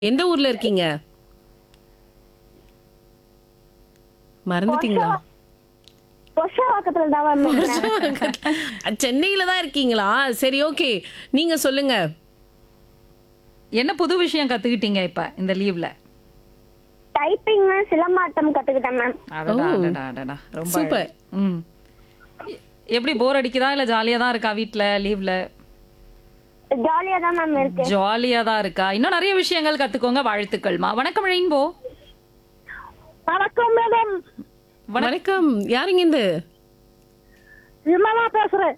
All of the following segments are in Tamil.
எந்த ஊர்ல இருக்கீங்க மறந்துட்டீங்களா பொஷவாக்கத்துல தான் மேம் இருக்கேன். சென்னையில தான் இருக்கீங்களா சரி ஓகே நீங்க சொல்லுங்க என்ன புது விஷயம் கத்துக்கிட்டீங்க இப்ப இந்த லீவ்ல டைப்பிங் சிலம்பாட்டம் கத்துக்கிட்டேன் மேம் அடடா ஓ. அடடா அடடா ரொம்ப Super. அழகு. ம் எ- எப்படி போர் அடிக்குதா இல்ல ஜாலியா தான் இருக்கா வீட்ல லீவ்ல ஜாலியா தான் மேம் இருக்கு ஜாலியா தான் இருக்கா இன்னும் நிறைய விஷயங்கள் கத்துக்கோங்க வாழ்த்துக்கள்மா வணக்கம் ரெயின்போ வணக்கம் மேடம் வணக்கம் யாருங்க இந்த விமலா பேசுறேன்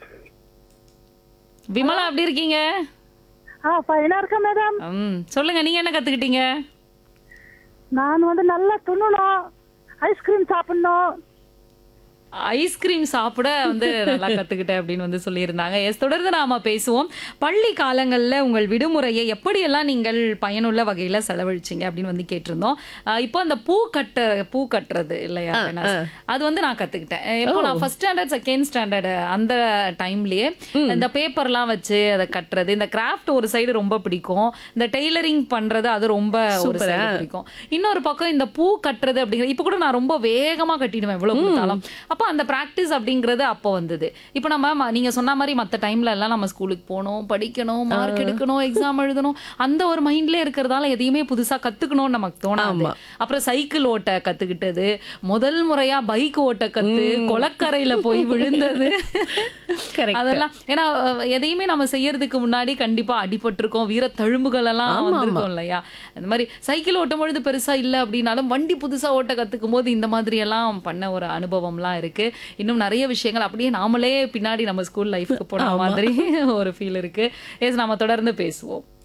விமலா எப்படி இருக்கீங்க ஆ ஃபைனா இருக்கேன் மேடம் ம் சொல்லுங்க நீங்க என்ன கத்துக்கிட்டீங்க நான் வந்து நல்லா துண்ணணும் ஐஸ்கிரீம் சாப்பிடணும் ஐஸ்கிரீம் சாப்பிட வந்து நல்லா கத்துக்கிட்டேன் அப்படின்னு வந்து சொல்லியிருந்தாங்க எஸ் தொடர்ந்து நாம பேசுவோம் பள்ளி காலங்கள்ல உங்கள் விடுமுறையை எப்படியெல்லாம் நீங்கள் பயனுள்ள வகையில செலவழிச்சீங்க அப்படின்னு வந்து கேட்டிருந்தோம் அஹ் இப்போ அந்த பூ கட்ட பூ கட்டுறது இல்லையா அவினாஷ்? அது வந்து நான் கத்துக்கிட்டேன் அஹ் இப்போ நான் ஃபர்ஸ்ட் ஸ்டாண்டர்ட் செகண்ட் ஸ்டாண்டர்ட் அந்த டைம்லயே இந்த பேப்பர்லாம் வச்சு அதை கட்டுறது இந்த கிராஃப்ட் ஒரு சைடு ரொம்ப பிடிக்கும் இந்த டெய்லரிங் பண்றது அது ரொம்ப ஒரு Super. சைடு பிடிக்கும் இன்னொரு பக்கம் இந்த பூ கட்டுறது அப்படிங்கிறது இப்போ கூட நான் ரொம்ப வேகமா கட்டிடுவேன் எவ்வளவு கொடுத்தாலும் அப்போ அந்த பிராக்டிஸ் அப்படிங்கிறது அப்போ வந்தது இப்போ நம்ம ம- நீங்க சொன்ன மாதிரி மத்த டைம்ல எல்லாம் நம்ம ஸ்கூலுக்கு போகணும் படிக்கணும் மார்க் எடுக்கணும் எக்ஸாம் எழுதணும் அந்த ஒரு மைண்ட்ல இருக்கிறதால எதையுமே புதுசா கத்துக்கணும்னு நமக்கு தோணாது ஆமா. அப்புறம் சைக்கிள் ஓட்ட கத்துக்கிட்டது முதல் முறையா பைக் ஓட்ட கத்து கொலக்கரையில போய் விழுந்தது Correct. அதெல்லாம் ஏன்னா அஹ், எதையுமே நம்ம செய்யறதுக்கு முன்னாடி கண்டிப்பா அடிபட்டிருக்கோம் வீர தழும்புகள் எல்லாம் ஆமா, வந்திருக்கும் இல்லையா அந்த மாதிரி சைக்கிள் ஓட்டும் பொழுது பெருசா இல்ல அப்படின்னாலும் வண்டி புதுசா ஓட்ட கத்துக்கும் போது இந்த மாதிரி எல்லாம் பண்ண ஒரு அனுபவம்லாம் இருக்கு இன்னும் நிறைய விஷயங்கள் அப்படியே நாமளே பின்னாடி நம்ம ஸ்கூல் லைஃப்க்கு போன மாதிரி ஒரு ஃபீல் இருக்கு எஸ் நாம தொடர்ந்து பேசுவோம்